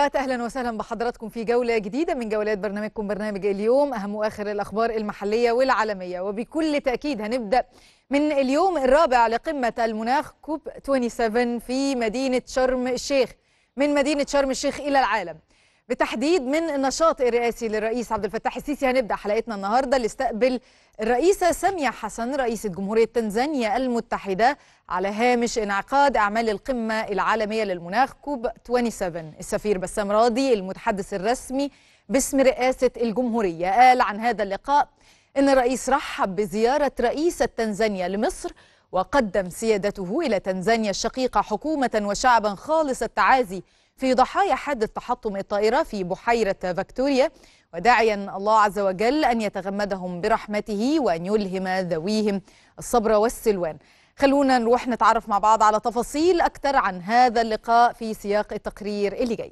السادات اهلا وسهلا بحضراتكم في جوله جديده من جولات برنامجكم برنامج اليوم اهم واخر الاخبار المحليه والعالميه وبكل تاكيد هنبدا من اليوم الرابع لقمه المناخ كوب 27 في مدينه شرم الشيخ من مدينه شرم الشيخ الى العالم بتحديد من النشاط الرئاسي للرئيس عبد الفتاح السيسي هنبدا حلقتنا النهارده اللي استقبل الرئيسه ساميه حسن رئيسه جمهوريه تنزانيا المتحده على هامش انعقاد اعمال القمه العالميه للمناخ كوب 27 السفير بسام راضي المتحدث الرسمي باسم رئاسه الجمهوريه قال عن هذا اللقاء ان الرئيس رحب بزياره رئيسه تنزانيا لمصر وقدم سيادته الى تنزانيا الشقيقه حكومه وشعبا خالص التعازي في ضحايا حادث تحطم الطائرة في بحيرة فيكتوريا وداعيا الله عز وجل أن يتغمدهم برحمته وأن يلهم ذويهم الصبر والسلوان خلونا نروح نتعرف مع بعض على تفاصيل أكثر عن هذا اللقاء في سياق التقرير اللي جاي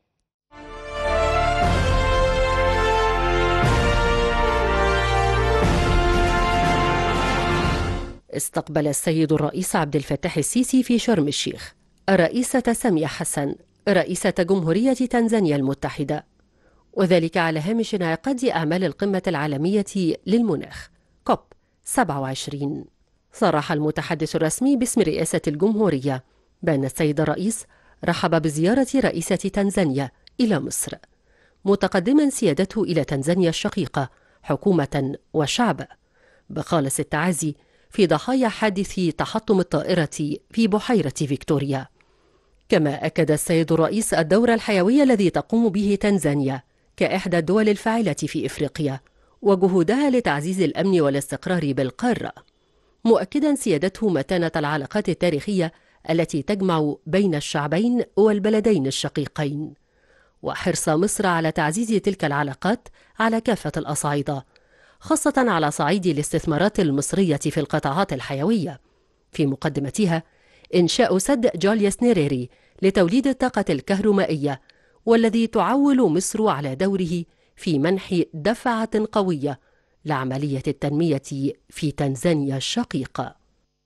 استقبل السيد الرئيس عبد الفتاح السيسي في شرم الشيخ الرئيسة سامية حسن رئيسة جمهورية تنزانيا المتحدة وذلك على هامش انعقاد أعمال القمة العالمية للمناخ كوب 27 صرح المتحدث الرسمي باسم رئاسة الجمهورية بأن السيد الرئيس رحب بزيارة رئيسة تنزانيا إلى مصر متقدما سيادته إلى تنزانيا الشقيقة حكومة وشعب بخالص التعازي في ضحايا حادث تحطم الطائرة في بحيرة فيكتوريا كما أكد السيد الرئيس الدور الحيوي الذي تقوم به تنزانيا كإحدى الدول الفاعلة في إفريقيا وجهودها لتعزيز الأمن والاستقرار بالقارة مؤكدا سيادته متانة العلاقات التاريخية التي تجمع بين الشعبين والبلدين الشقيقين وحرص مصر على تعزيز تلك العلاقات على كافة الأصعدة خاصة على صعيد الاستثمارات المصرية في القطاعات الحيوية في مقدمتها إنشاء سد جولياس نيريري لتوليد الطاقة الكهرومائية والذي تعول مصر على دوره في منح دفعة قوية لعملية التنمية في تنزانيا الشقيقة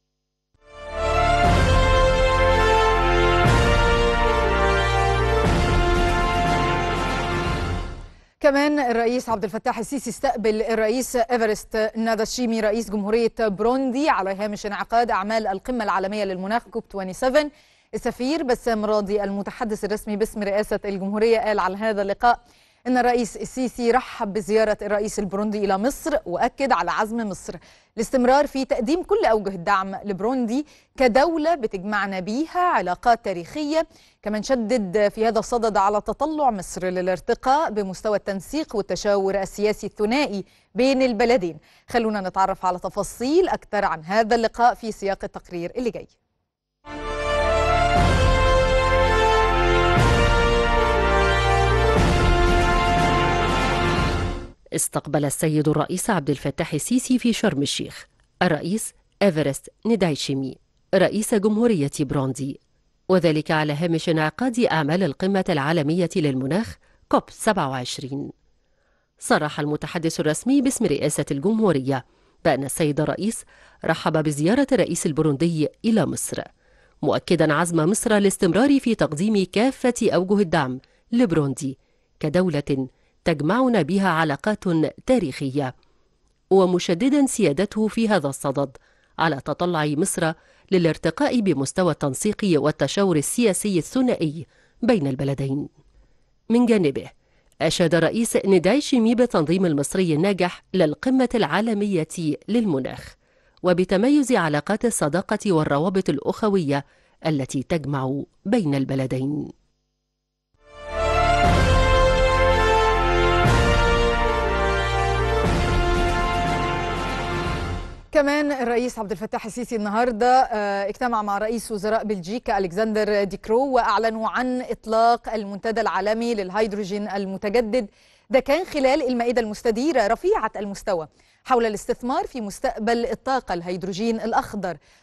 كمان الرئيس عبد الفتاح السيسي استقبل الرئيس ايفرست ناداشيمي رئيس جمهوريه بروندي على هامش انعقاد اعمال القمه العالميه للمناخ كوب 27 السفير بسام راضي المتحدث الرسمي باسم رئاسه الجمهوريه قال على هذا اللقاء ان الرئيس السيسي رحب بزياره الرئيس البروندي الى مصر واكد على عزم مصر الاستمرار في تقديم كل اوجه الدعم لبروندي كدوله بتجمعنا بيها علاقات تاريخيه كمان شدد في هذا الصدد على تطلع مصر للارتقاء بمستوى التنسيق والتشاور السياسي الثنائي بين البلدين خلونا نتعرف على تفاصيل اكثر عن هذا اللقاء في سياق التقرير اللي جاي استقبل السيد الرئيس عبد الفتاح السيسي في شرم الشيخ الرئيس إيفرست ندايشيمي رئيس جمهورية بروندي وذلك على هامش انعقاد أعمال القمة العالمية للمناخ كوب 27 صرح المتحدث الرسمي باسم رئاسة الجمهورية بأن السيد الرئيس رحب بزيارة الرئيس البروندي إلى مصر مؤكدا عزم مصر الاستمرار في تقديم كافة أوجه الدعم لبروندي كدولة تجمعنا بها علاقات تاريخيه ومشددا سيادته في هذا الصدد على تطلع مصر للارتقاء بمستوى التنسيق والتشاور السياسي الثنائي بين البلدين من جانبه أشاد رئيس ندايشيمي بالتنظيم المصري الناجح للقمة العالمية للمناخ وبتميز علاقات الصداقة والروابط الأخوية التي تجمع بين البلدين كمان الرئيس عبد الفتاح السيسي النهارده اجتمع مع رئيس وزراء بلجيكا الكسندر ديكرو واعلنوا عن اطلاق المنتدى العالمي للهيدروجين المتجدد ده كان خلال المائده المستديره رفيعه المستوى حول الاستثمار في مستقبل الطاقه الهيدروجين الاخضر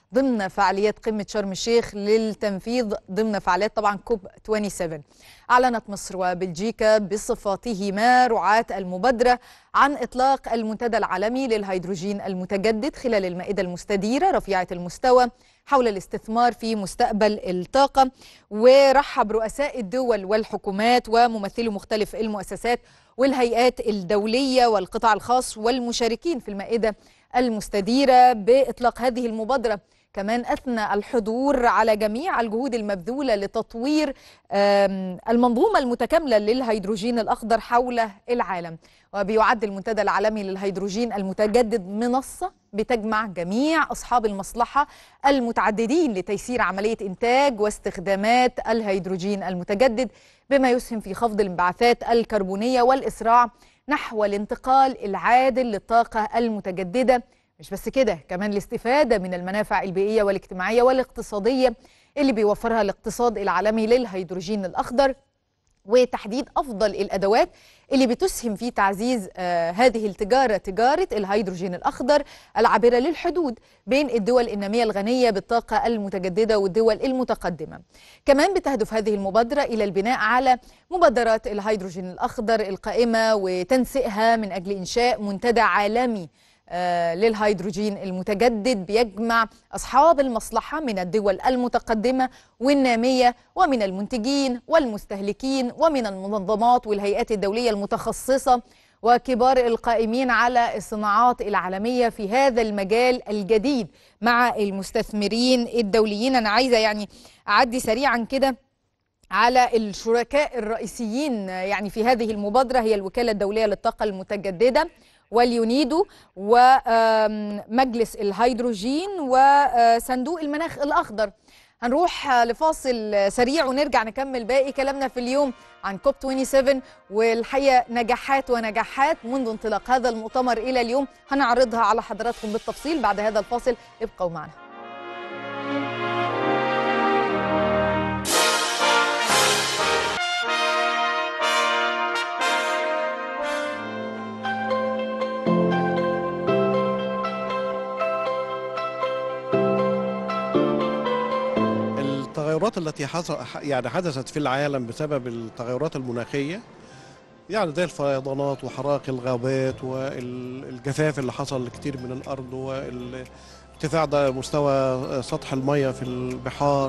ضمن فعاليات قمة شرم الشيخ للتنفيذ ضمن فعاليات طبعا كوب 27 أعلنت مصر وبلجيكا بصفاتهما رعاة المبادرة عن إطلاق المنتدى العالمي للهيدروجين المتجدد خلال المائدة المستديرة رفيعة المستوى حول الاستثمار في مستقبل الطاقة ورحب رؤساء الدول والحكومات وممثلي مختلف المؤسسات والهيئات الدولية والقطاع الخاص والمشاركين في المائدة المستديرة بإطلاق هذه المبادرة كمان أثنى الحضور على جميع الجهود المبذولة لتطوير المنظومة المتكاملة للهيدروجين الأخضر حول العالم وبيعد المنتدى العالمي للهيدروجين المتجدد منصة بتجمع جميع أصحاب المصلحة المتعددين لتيسير عملية إنتاج واستخدامات الهيدروجين المتجدد بما يسهم في خفض الانبعاثات الكربونية والإسراع نحو الانتقال العادل للطاقة المتجددة مش بس كده كمان الاستفادة من المنافع البيئية والاجتماعية والاقتصادية اللي بيوفرها الاقتصاد العالمي للهيدروجين الأخضر وتحديد أفضل الأدوات اللي بتسهم في تعزيز آه هذه التجارة تجارة الهيدروجين الأخضر العابرة للحدود بين الدول النامية الغنية بالطاقة المتجددة والدول المتقدمة كمان بتهدف هذه المبادرة إلى البناء على مبادرات الهيدروجين الأخضر القائمة وتنسيقها من أجل إنشاء منتدى عالمي آه للهيدروجين المتجدد بيجمع أصحاب المصلحة من الدول المتقدمة والنامية ومن المنتجين والمستهلكين ومن المنظمات والهيئات الدولية المتخصصة وكبار القائمين على الصناعات العالمية في هذا المجال الجديد مع المستثمرين الدوليين أنا عايزة يعني أعدي سريعا كده على الشركاء الرئيسيين يعني في هذه المبادرة هي الوكالة الدولية للطاقة المتجددة واليونيدو ومجلس الهيدروجين وصندوق المناخ الأخضر هنروح لفاصل سريع ونرجع نكمل باقي كلامنا في اليوم عن كوب 27 والحقيقة نجاحات ونجاحات منذ انطلاق هذا المؤتمر إلى اليوم هنعرضها على حضراتكم بالتفصيل بعد هذا الفاصل ابقوا معنا التغيرات التي حصل يعني حدثت في العالم بسبب التغيرات المناخيه يعني زي الفيضانات وحرائق الغابات والجفاف اللي حصل كتير من الارض والارتفاع ده مستوى سطح الميه في البحار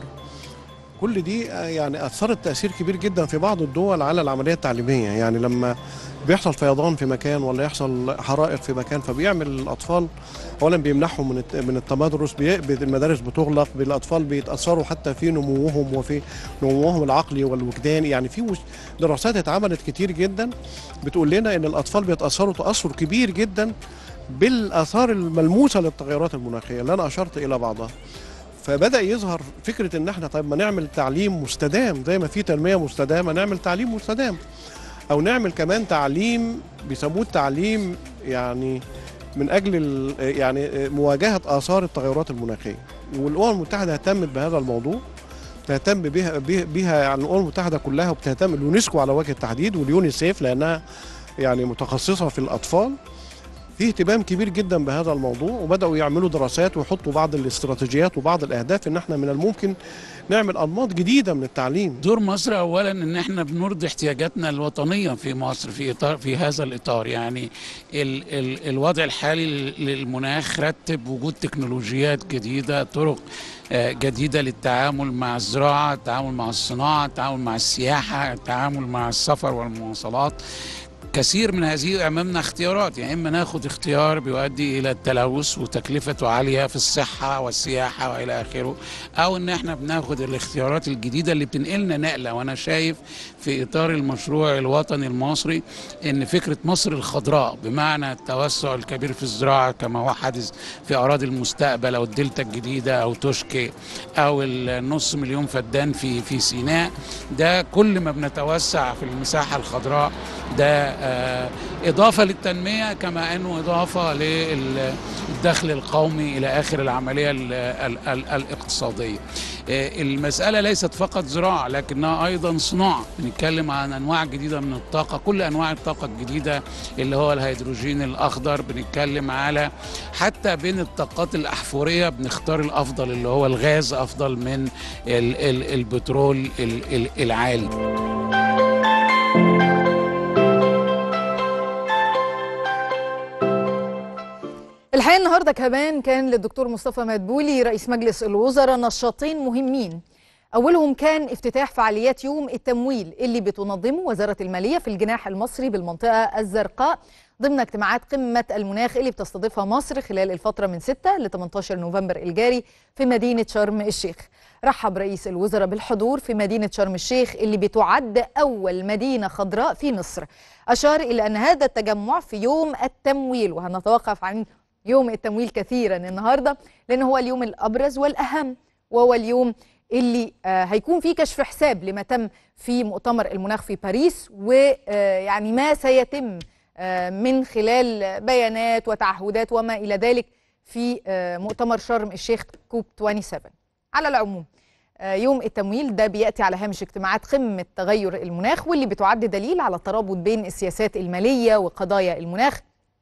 كل دي يعني اثرت تاثير كبير جدا في بعض الدول على العمليه التعليميه يعني لما بيحصل فيضان في مكان ولا يحصل حرائق في مكان فبيعمل الاطفال اولا بيمنعهم من من التمدرس المدارس بتغلق الاطفال بيتاثروا حتى في نموهم وفي نموهم العقلي والوجداني يعني في دراسات اتعملت كتير جدا بتقول لنا ان الاطفال بيتاثروا تاثر كبير جدا بالاثار الملموسه للتغيرات المناخيه اللي انا اشرت الى بعضها فبدا يظهر فكره ان احنا طيب ما نعمل تعليم مستدام زي ما في تنميه مستدامه نعمل تعليم مستدام او نعمل كمان تعليم بيسموه التعليم يعني من اجل يعني مواجهه اثار التغيرات المناخيه والامم المتحده اهتمت بهذا الموضوع تهتم بها بها يعني الامم المتحده كلها وبتهتم اليونسكو على وجه التحديد واليونيسيف لانها يعني متخصصه في الاطفال في اهتمام كبير جدا بهذا الموضوع وبداوا يعملوا دراسات ويحطوا بعض الاستراتيجيات وبعض الاهداف ان احنا من الممكن نعمل انماط جديده من التعليم دور مصر اولا ان احنا بنرضي احتياجاتنا الوطنيه في مصر في اطار في هذا الاطار يعني ال ال الوضع الحالي للمناخ رتب وجود تكنولوجيات جديده طرق جديدة للتعامل مع الزراعة التعامل مع الصناعة التعامل مع السياحة التعامل مع السفر والمواصلات كثير من هذه امامنا اختيارات يعني اما ناخد اختيار بيؤدي الى التلوث وتكلفته عاليه في الصحه والسياحه والى اخره او ان احنا بناخد الاختيارات الجديده اللي بتنقلنا نقله وانا شايف في اطار المشروع الوطني المصري ان فكره مصر الخضراء بمعنى التوسع الكبير في الزراعه كما هو حادث في اراضي المستقبل او الدلتا الجديده او توشكي او النص مليون فدان في في سيناء ده كل ما بنتوسع في المساحه الخضراء ده إضافة للتنمية كما أنه إضافة للدخل القومي إلى آخر العملية ال ال ال الاقتصادية آه، المسألة ليست فقط زراعة لكنها أيضا صناعة بنتكلم عن أنواع جديدة من الطاقة كل أنواع الطاقة الجديدة اللي هو الهيدروجين الأخضر بنتكلم على حتى بين الطاقات الأحفورية بنختار الأفضل اللي هو الغاز أفضل من ال- ال- البترول ال- ال- العالي الحقيقه النهارده كمان كان للدكتور مصطفى مدبولي رئيس مجلس الوزراء نشاطين مهمين اولهم كان افتتاح فعاليات يوم التمويل اللي بتنظمه وزاره الماليه في الجناح المصري بالمنطقه الزرقاء ضمن اجتماعات قمه المناخ اللي بتستضيفها مصر خلال الفتره من 6 ل 18 نوفمبر الجاري في مدينه شرم الشيخ رحب رئيس الوزراء بالحضور في مدينه شرم الشيخ اللي بتعد اول مدينه خضراء في مصر اشار الى ان هذا التجمع في يوم التمويل وهنتوقف عن يوم التمويل كثيرا النهارده لان هو اليوم الابرز والاهم وهو اليوم اللي آه، هيكون فيه كشف حساب لما تم في مؤتمر المناخ في باريس ويعني ما سيتم آه، من خلال بيانات وتعهدات وما الى ذلك في آه، مؤتمر شرم الشيخ كوب 27 على العموم آه، يوم التمويل ده بياتي على هامش اجتماعات قمه تغير المناخ واللي بتعد دليل على الترابط بين السياسات الماليه وقضايا المناخ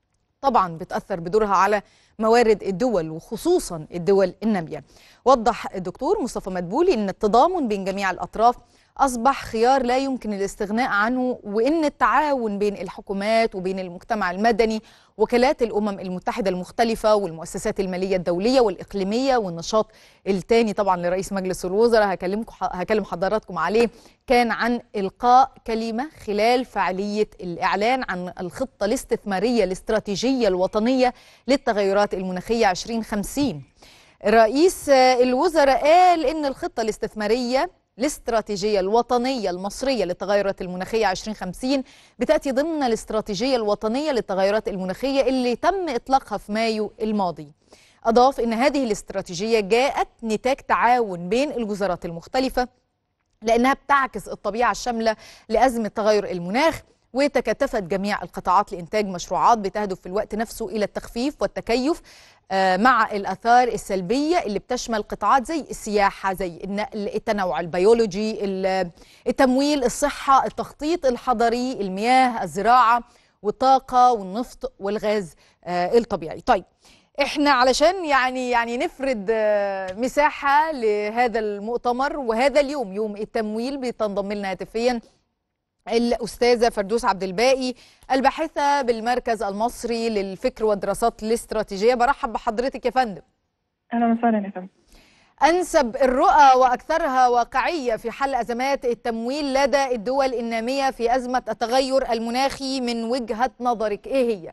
طبعا بتأثر بدورها على موارد الدول وخصوصا الدول النامية وضح الدكتور مصطفى مدبولي أن التضامن بين جميع الأطراف أصبح خيار لا يمكن الاستغناء عنه وأن التعاون بين الحكومات وبين المجتمع المدني وكالات الأمم المتحدة المختلفة والمؤسسات المالية الدولية والإقليمية والنشاط الثاني طبعا لرئيس مجلس الوزراء هكلمكم هكلم حضراتكم عليه كان عن إلقاء كلمة خلال فعالية الإعلان عن الخطة الاستثمارية الاستراتيجية الوطنية للتغيرات المناخية 2050 رئيس الوزراء قال إن الخطة الاستثمارية الاستراتيجية الوطنية المصرية للتغيرات المناخية 2050 بتأتي ضمن الاستراتيجية الوطنية للتغيرات المناخية اللي تم إطلاقها في مايو الماضي أضاف إن هذه الاستراتيجية جاءت نتاج تعاون بين الوزارات المختلفة لأنها بتعكس الطبيعة الشاملة لأزمة تغير المناخ وتكاتفت جميع القطاعات لإنتاج مشروعات بتهدف في الوقت نفسه إلى التخفيف والتكيف آه، مع الآثار السلبية اللي بتشمل قطاعات زي السياحة زي النقل التنوع البيولوجي ال- التمويل الصحة التخطيط الحضري المياه الزراعة والطاقة والنفط والغاز آه، الطبيعي طيب احنا علشان يعني يعني نفرد آه، مساحة لهذا المؤتمر وهذا اليوم يوم التمويل بتنضم لنا هاتفيا الأستاذة فردوس عبد الباقي الباحثة بالمركز المصري للفكر والدراسات الاستراتيجية برحب بحضرتك يا فندم اهلا وسهلا يا فندم أنسب الرؤى وأكثرها واقعية في حل أزمات التمويل لدى الدول النامية في أزمة التغير المناخي من وجهة نظرك إيه هي؟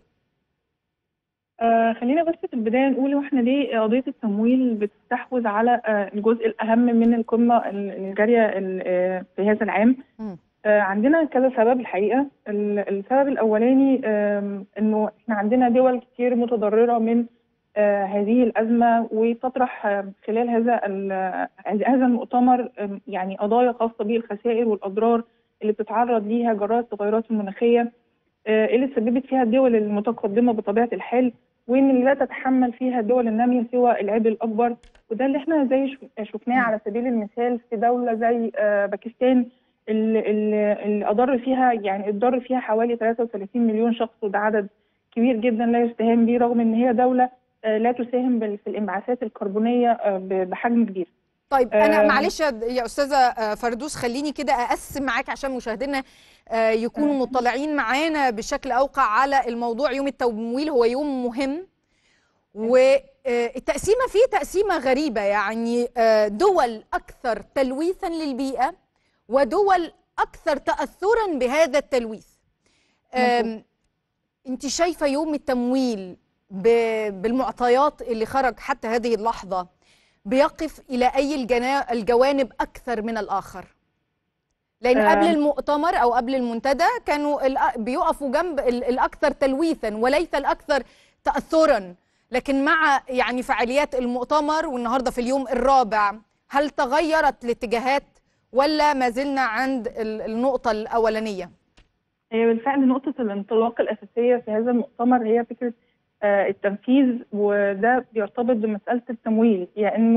آه خلينا بس في البدايه نقول واحنا ليه قضيه التمويل بتستحوذ على آه الجزء الاهم من القمه ال- الجاريه ال- آه في هذا العام مم. آه عندنا كذا سبب الحقيقه ال- السبب الاولاني آم، انه احنا عندنا دول كتير متضرره من آه هذه الازمه وتطرح آه خلال هذا ال- هذا المؤتمر آم، يعني قضايا خاصه بالخسائر والاضرار اللي بتتعرض ليها جراء التغيرات المناخيه آه، اللي تسببت فيها الدول المتقدمه بطبيعه الحال وان اللي لا تتحمل فيها الدول الناميه سوى العبء الاكبر وده اللي احنا زي شف- شفناه على سبيل المثال في دوله زي آه، باكستان اللي, اللي اللي اضر فيها يعني اتضر فيها حوالي 33 مليون شخص وده عدد كبير جدا لا يستهان به رغم ان هي دوله آه، لا تساهم بال- في الانبعاثات الكربونيه آه، ب- بحجم كبير. طيب أنا آه، معلش يا يا أستاذة آه، فردوس خليني كده أقسم معاك عشان مشاهدينا آه، يكونوا مطلعين معانا بشكل أوقع على الموضوع يوم التمويل هو يوم مهم والتقسيمة فيه تقسيمة غريبة يعني آه، دول أكثر تلويثا للبيئة ودول أكثر تأثرا بهذا التلويث آم، انت شايفة يوم التمويل ب- بالمعطيات اللي خرج حتى هذه اللحظة بيقف إلى أي الجنا- الجوانب أكثر من الآخر لأن آه. قبل المؤتمر أو قبل المنتدى كانوا الأ- بيقفوا جنب ال- الأكثر تلويثا وليس الأكثر تأثرا لكن مع يعني فعاليات المؤتمر والنهاردة في اليوم الرابع هل تغيرت الاتجاهات ولا ما زلنا عند ال- النقطة الأولانية؟ هي بالفعل نقطة الانطلاق الأساسية في هذا المؤتمر هي فكرة آه، التنفيذ وده بيرتبط بمسألة التمويل لأنه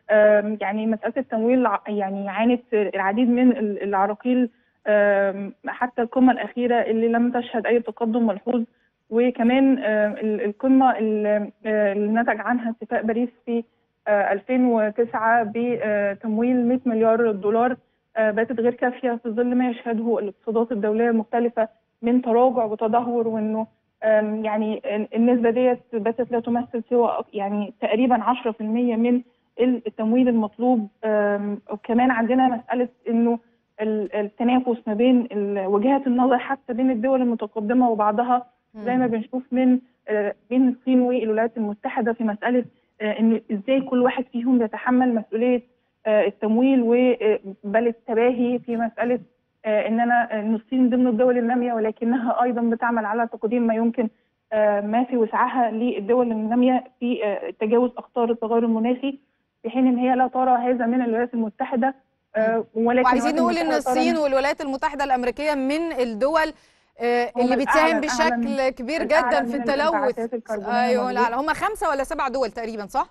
آم، يعني مساله التمويل ع- يعني عانت العديد من ال- العراقيل آم، حتى القمه الاخيره اللي لم تشهد اي تقدم ملحوظ وكمان آم، ال- القمه اللي آه، اللي نتج عنها اتفاق باريس في آه، 2009 بتمويل 100 مليار دولار آه، باتت غير كافيه في ظل ما يشهده الاقتصادات الدوليه المختلفه من تراجع وتدهور وانه آم، يعني النسبه ديت باتت لا تمثل سوى أك- يعني تقريبا 10% من التمويل المطلوب آم، وكمان عندنا مساله انه ال- التنافس ما بين ال- وجهات النظر حتى بين الدول المتقدمه وبعضها زي ما بنشوف من آه، بين الصين والولايات المتحده في مساله آه، انه ازاي كل واحد فيهم يتحمل مسؤوليه آه، التمويل و- بل التباهي في مساله آه، ان انا ان الصين ضمن الدول الناميه ولكنها ايضا بتعمل على تقديم ما يمكن آه، ما في وسعها للدول الناميه في آه، تجاوز اخطار التغير المناخي في حين ان هي لا ترى هذا من الولايات المتحده آه، ولكن وعايزين الولايات نقول ان المتحدة ترى الصين والولايات المتحده الامريكيه من الدول آه، هم اللي بتساهم الأعلى- بشكل كبير الأعلى جدا من في التلوث الانبعاثات الكربونية ايوه موجود. لا لا هم خمسه ولا سبع دول تقريبا صح؟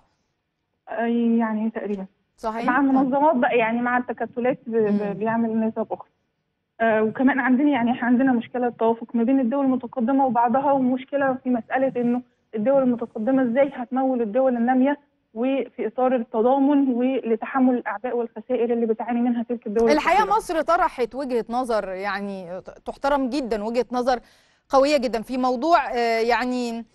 آه، يعني تقريبا صحيح مع المنظمات بقى يعني مع التكتلات ب- مم. ب- بيعمل نسب اخرى آه وكمان عندنا يعني احنا عندنا مشكله توافق ما بين الدول المتقدمه وبعضها ومشكله في مساله انه الدول المتقدمه ازاي هتمول الدول الناميه وفي اطار التضامن ولتحمل الاعباء والخسائر اللي بتعاني منها تلك الدول الحقيقه الكبيرة. مصر طرحت وجهه نظر يعني تحترم جدا وجهه نظر قويه جدا في موضوع آه، يعني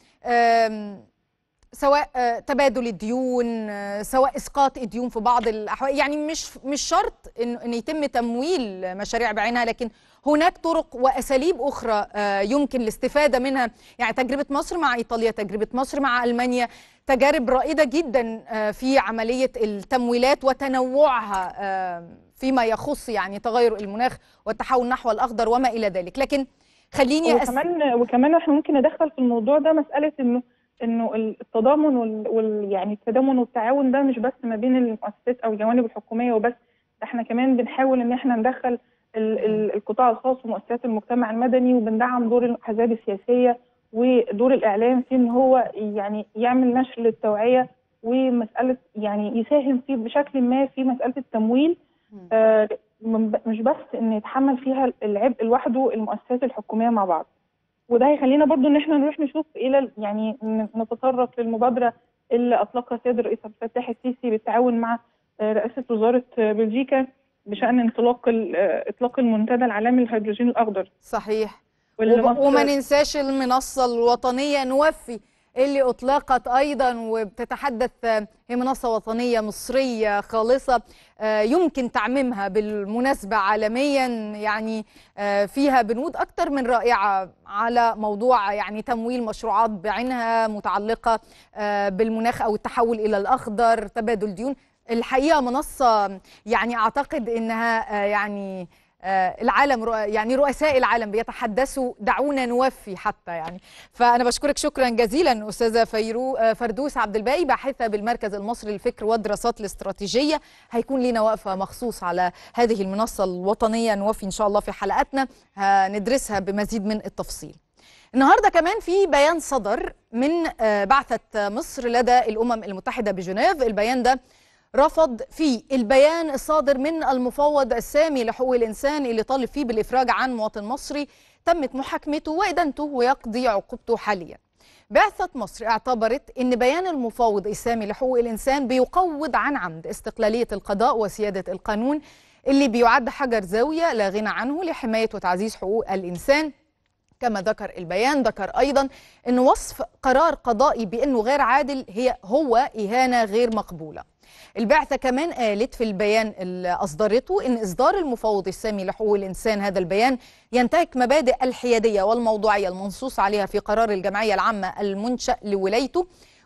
آم، سواء آه، تبادل الديون آه، سواء اسقاط الديون في بعض الاحوال يعني مش مش شرط ان ان يتم تمويل مشاريع بعينها لكن هناك طرق واساليب اخرى آه، يمكن الاستفاده منها يعني تجربه مصر مع ايطاليا تجربه مصر مع المانيا تجارب رائده جدا آه، في عمليه التمويلات وتنوعها آه، فيما يخص يعني تغير المناخ والتحول نحو الاخضر وما الى ذلك لكن خليني أس... وكمان وكمان احنا ممكن ندخل في الموضوع ده مساله انه انه التضامن وال, وال يعني التضامن والتعاون ده مش بس ما بين المؤسسات او الجوانب الحكوميه وبس ده احنا كمان بنحاول ان احنا ندخل ال ال القطاع الخاص ومؤسسات المجتمع المدني وبندعم دور الاحزاب السياسيه ودور الاعلام في ان هو يعني يعمل نشر للتوعيه ومساله يعني يساهم في بشكل ما في مساله التمويل آه من- مش بس ان يتحمل فيها العبء لوحده المؤسسات الحكوميه مع بعض وده هيخلينا برضو ان احنا نروح نشوف الى ال- يعني ن- نتطرق للمبادره اللي اطلقها السيد الرئيس عبد الفتاح السيسي بالتعاون مع آه، رئاسه وزاره آه، بلجيكا بشان انطلاق ال- آه، اطلاق المنتدى العالمي للهيدروجين الاخضر صحيح واللي وب- مصر- وما ننساش المنصة الوطنية نوفي اللي أطلقت أيضا وبتتحدث آه، هي منصة وطنية مصرية خالصة آه، يمكن تعميمها بالمناسبة عالميا يعني آه، فيها بنود أكثر من رائعة على موضوع يعني تمويل مشروعات بعينها متعلقة آه، بالمناخ أو التحول إلى الأخضر تبادل ديون الحقيقة منصة يعني أعتقد إنها آه، يعني آه، العالم رؤ- يعني رؤساء العالم بيتحدثوا دعونا نوفي حتى يعني فانا بشكرك شكرا جزيلا استاذه فيرو آه، فردوس عبد الباقي باحثه بالمركز المصري للفكر والدراسات الاستراتيجيه هيكون لنا وقفه مخصوص على هذه المنصه الوطنيه نوفي ان شاء الله في حلقاتنا هندرسها بمزيد من التفصيل النهارده كمان في بيان صدر من آه، بعثه مصر لدى الامم المتحده بجنيف البيان ده رفض فيه البيان الصادر من المفوض السامي لحقوق الإنسان اللي طالب فيه بالإفراج عن مواطن مصري تمت محاكمته وإدانته ويقضي عقوبته حاليا بعثة مصر اعتبرت أن بيان المفوض السامي لحقوق الإنسان بيقوض عن عمد استقلالية القضاء وسيادة القانون اللي بيعد حجر زاوية لا غنى عنه لحماية وتعزيز حقوق الإنسان كما ذكر البيان ذكر ايضا ان وصف قرار قضائي بانه غير عادل هي هو اهانه غير مقبوله البعثه كمان قالت في البيان اللي اصدرته ان اصدار المفوض السامي لحقوق الانسان هذا البيان ينتهك مبادئ الحياديه والموضوعيه المنصوص عليها في قرار الجمعيه العامه المنشا لولايته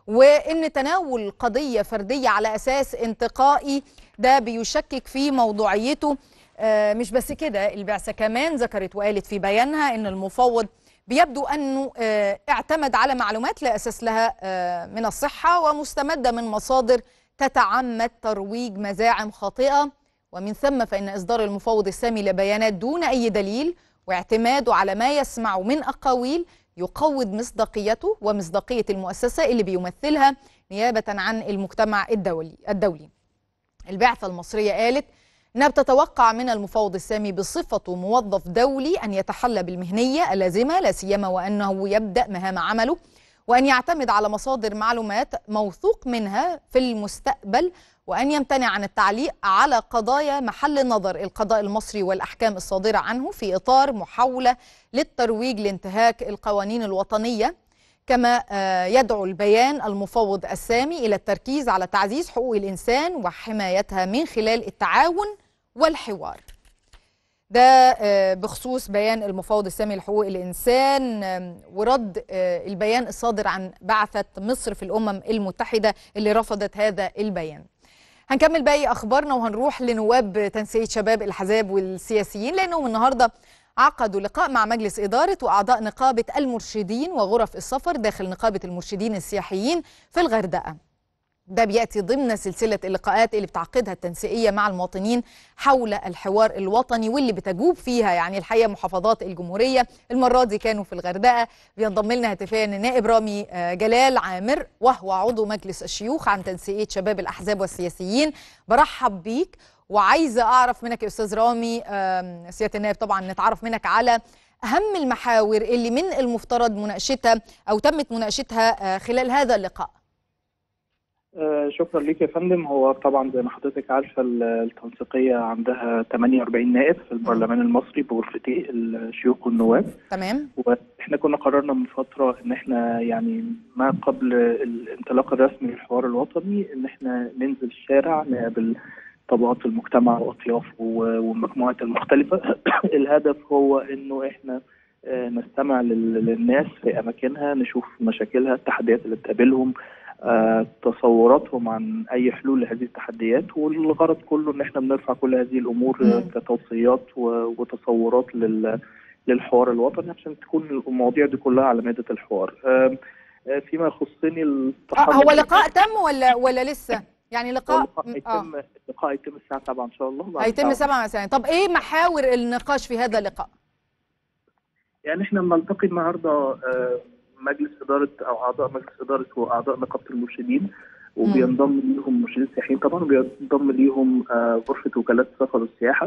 وان تناول قضيه فرديه على اساس انتقائي ده بيشكك في موضوعيته آه، مش بس كده البعثة كمان ذكرت وقالت في بيانها أن المفوض بيبدو أنه آه، اعتمد على معلومات لا أساس لها آه، من الصحة ومستمدة من مصادر تتعمد ترويج مزاعم خاطئة ومن ثم فإن إصدار المفوض السامي لبيانات دون أي دليل واعتماده على ما يسمع من أقاويل يقوض مصداقيته ومصداقية المؤسسة اللي بيمثلها نيابة عن المجتمع الدولي الدولي البعثة المصرية قالت انها بتتوقع من المفوض السامي بصفته موظف دولي ان يتحلى بالمهنيه اللازمه لا سيما وانه يبدا مهام عمله وان يعتمد على مصادر معلومات موثوق منها في المستقبل وان يمتنع عن التعليق على قضايا محل نظر القضاء المصري والاحكام الصادره عنه في اطار محاوله للترويج لانتهاك القوانين الوطنيه كما يدعو البيان المفوض السامي الى التركيز على تعزيز حقوق الانسان وحمايتها من خلال التعاون والحوار ده بخصوص بيان المفوض السامي لحقوق الإنسان ورد البيان الصادر عن بعثة مصر في الأمم المتحدة اللي رفضت هذا البيان هنكمل باقي أخبارنا وهنروح لنواب تنسيق شباب الحزاب والسياسيين لأنهم النهاردة عقدوا لقاء مع مجلس إدارة وأعضاء نقابة المرشدين وغرف السفر داخل نقابة المرشدين السياحيين في الغردقة ده بياتي ضمن سلسله اللقاءات اللي بتعقدها التنسيقيه مع المواطنين حول الحوار الوطني واللي بتجوب فيها يعني الحقيقه محافظات الجمهوريه المره دي كانوا في الغردقه بينضم لنا هاتفيا النائب رامي جلال عامر وهو عضو مجلس الشيوخ عن تنسيقيه شباب الاحزاب والسياسيين برحب بيك وعايزه اعرف منك يا استاذ رامي سياده النائب طبعا نتعرف منك على اهم المحاور اللي من المفترض مناقشتها او تمت مناقشتها خلال هذا اللقاء آه شكرا ليك يا فندم هو طبعا زي ما حضرتك عارفه التنسيقيه عندها 48 نائب في البرلمان المصري بغرفتي الشيوخ والنواب تمام واحنا كنا قررنا من فتره ان احنا يعني ما قبل الانطلاق الرسمي للحوار الوطني ان احنا ننزل الشارع نقابل طبقات المجتمع واطيافه والمجموعات المختلفه الهدف هو انه احنا نستمع للناس في اماكنها نشوف مشاكلها التحديات اللي بتقابلهم آه، تصوراتهم عن اي حلول لهذه التحديات والغرض كله ان احنا بنرفع كل هذه الامور مم. كتوصيات و- وتصورات لل للحوار الوطني عشان تكون المواضيع دي كلها على مائده الحوار. آم، آه، فيما يخصني آه، التحرك هو لقاء تم ولا ولا لسه يعني لقاء اللقاء اه هيتم اللقاء هيتم الساعه 7 ان شاء الله بعد هيتم الساعة سبع مساء طب ايه محاور النقاش في هذا اللقاء يعني احنا بنلتقي النهارده آه، مجلس اداره او اعضاء مجلس اداره واعضاء نقابه المرشدين وبينضم ليهم مرشدين سياحيين طبعا وبينضم ليهم آه، غرفه وكالات السفر والسياحه.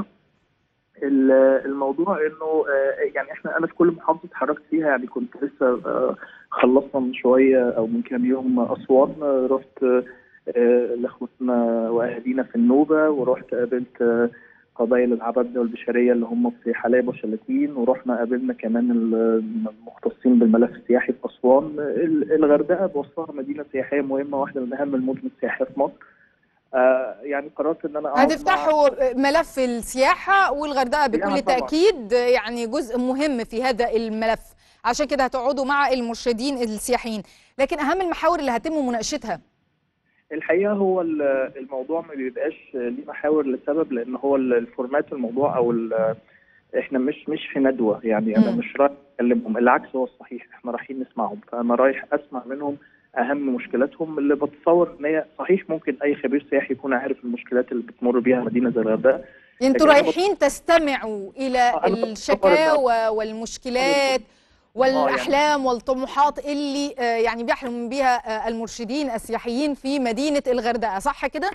ال- الموضوع انه آه، يعني احنا انا في كل محافظه اتحركت فيها يعني كنت لسه آه، خلصنا من شويه او من كام يوم اسوان آه، رحت آه، لاخوتنا واهالينا في النوبه ورحت قابلت آه، قبائل العبدة والبشرية اللي هم في حلايب وشلاتين ورحنا قابلنا كمان ال- المختصين بالملف السياحي في أسوان ال- الغردقة بوصفها مدينة سياحية مهمة واحدة من أهم المدن السياحية في مصر آه يعني قررت إن أنا أقعد مع- هتفتحوا ملف السياحة والغردقة بكل طبعاً. تأكيد يعني جزء مهم في هذا الملف عشان كده هتقعدوا مع المرشدين السياحيين لكن أهم المحاور اللي هتم مناقشتها الحقيقه هو ال- الموضوع ما بيبقاش ليه محاور لسبب لان هو ال- الفورمات الموضوع او ال- احنا مش مش في ندوه يعني انا مم. مش رايح اكلمهم العكس هو الصحيح احنا رايحين نسمعهم فانا رايح اسمع منهم اهم مشكلاتهم اللي بتصور ان هي صحيح ممكن اي خبير سياحي يكون عارف المشكلات اللي بتمر بيها مدينه زي الغردقه انتوا لكن أنا رايحين تستمعوا إلى آه، أنا بتصور الشكاوى والمشكلات يعني- والأحلام والطموحات اللي آه، يعني بيحلم بها آه، المرشدين السياحيين في مدينة الغردقة صح كده؟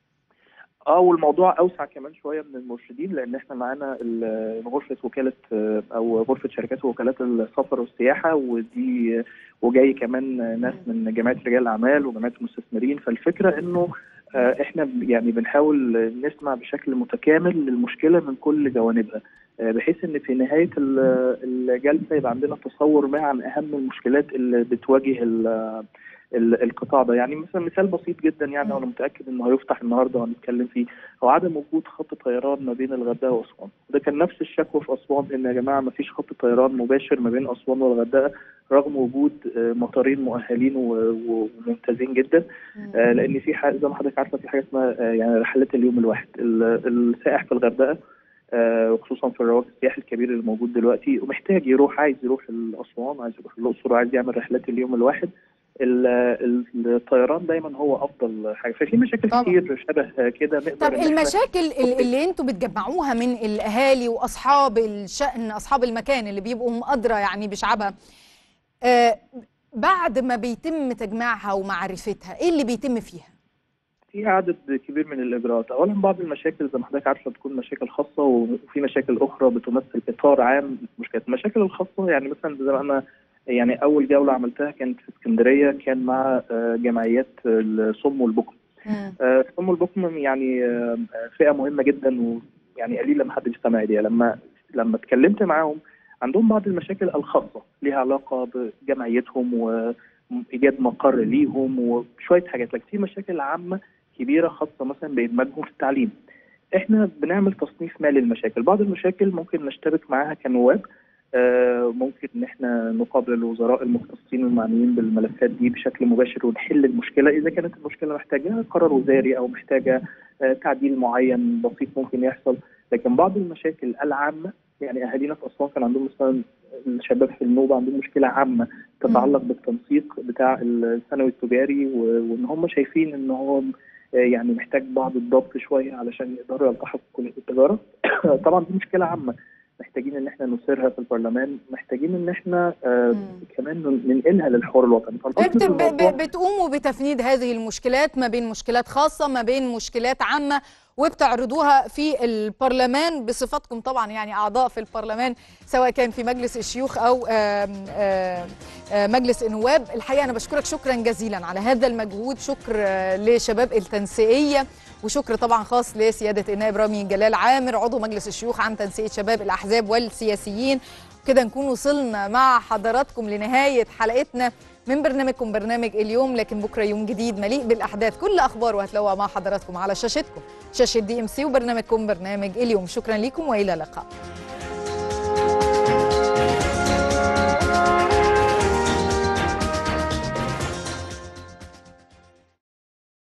اه والموضوع اوسع كمان شويه من المرشدين لان احنا معانا ال- غرفه وكاله آه، او غرفه شركات ووكالات السفر والسياحه ودي وجاي كمان ناس من جمعيه رجال الاعمال وجمعيه المستثمرين فالفكره انه آه، احنا ب- يعني بنحاول نسمع بشكل متكامل للمشكله من كل جوانبها آه، بحيث ان في نهايه ال- الجلسه يبقى عندنا تصور ما عن اهم المشكلات اللي بتواجه ال- ال- القطاع ده يعني مثلا مثال بسيط جدا يعني مم. وانا متاكد انه هيفتح النهارده وهنتكلم فيه هو عدم وجود خط طيران ما بين الغردقه واسوان ده كان نفس الشكوى في اسوان ان يا جماعه ما فيش خط طيران مباشر ما بين اسوان والغردقه رغم وجود آه، مطارين مؤهلين و- و- وممتازين جدا آه، لان في حاجه زي ما حضرتك عارفه في حاجه اسمها آه، يعني رحلات اليوم الواحد ال- السائح في الغردقه آه، وخصوصا في الرواج السياحي الكبير اللي موجود دلوقتي ومحتاج يروح عايز يروح الاسوان عايز يروح الاقصر عايز يعمل رحلات اليوم الواحد ال- ال- الطيران دايما هو افضل حاجه ففي مشاكل طبعا. كتير شبه كده نقدر طب إن إحنا- المشاكل ال- اللي انتوا بتجمعوها من الاهالي واصحاب الشأن اصحاب المكان اللي بيبقوا مقدرة يعني بشعبها آه بعد ما بيتم تجميعها ومعرفتها ايه اللي بيتم فيها في عدد كبير من الاجراءات اولا بعض المشاكل زي ما حضرتك عارفه بتكون مشاكل خاصه وفي مشاكل اخرى بتمثل اطار عام مشكلات المشاكل الخاصه يعني مثلا زي ما انا يعني اول جوله عملتها كانت في اسكندريه كان مع آه، جمعيات الصم والبكم مم. آه، الصم والبكم يعني آه، فئه مهمه جدا ويعني قليل لما حد بيستمع اليها لما لما اتكلمت معاهم عندهم بعض المشاكل الخاصه ليها علاقه بجمعيتهم وايجاد مقر ليهم وشويه حاجات لكن في مشاكل عامه كبيره خاصه مثلا بادماجهم في التعليم احنا بنعمل تصنيف ما للمشاكل بعض المشاكل ممكن نشترك معاها كنواب آه، ممكن ان احنا نقابل الوزراء المختصين المعنيين بالملفات دي بشكل مباشر ونحل المشكله اذا كانت المشكله محتاجه قرار وزاري او محتاجه آه، تعديل معين بسيط ممكن يحصل لكن بعض المشاكل العامه يعني اهالينا في اسوان كان عندهم مثلا الشباب في النوبه عندهم مشكله عامه تتعلق بالتنسيق بتاع الثانوي التجاري و- وان هم شايفين ان هو آه، يعني محتاج بعض الضبط شويه علشان يقدروا يلتحقوا بكليه التجاره طبعا دي مشكله عامه محتاجين ان احنا نثيرها في البرلمان محتاجين ان احنا آه مم. كمان ننقلها للحوار الوطني فالأصل بت- في ب- الموضوع- ب- بتقوموا بتفنيد هذه المشكلات ما بين مشكلات خاصة ما بين مشكلات عامة وبتعرضوها في البرلمان بصفتكم طبعا يعني أعضاء في البرلمان سواء كان في مجلس الشيوخ أو آم، آم، آم، مجلس النواب الحقيقة أنا بشكرك شكرا جزيلا على هذا المجهود شكر آه، لشباب التنسيقية وشكر طبعا خاص لسيادة النائب رامي جلال عامر عضو مجلس الشيوخ عن تنسيق شباب الأحزاب والسياسيين كده نكون وصلنا مع حضراتكم لنهاية حلقتنا من برنامجكم برنامج اليوم لكن بكره يوم جديد مليء بالاحداث كل اخبار هتلاقوها مع حضراتكم على شاشتكم شاشه دي ام سي وبرنامجكم برنامج اليوم شكرا لكم والى اللقاء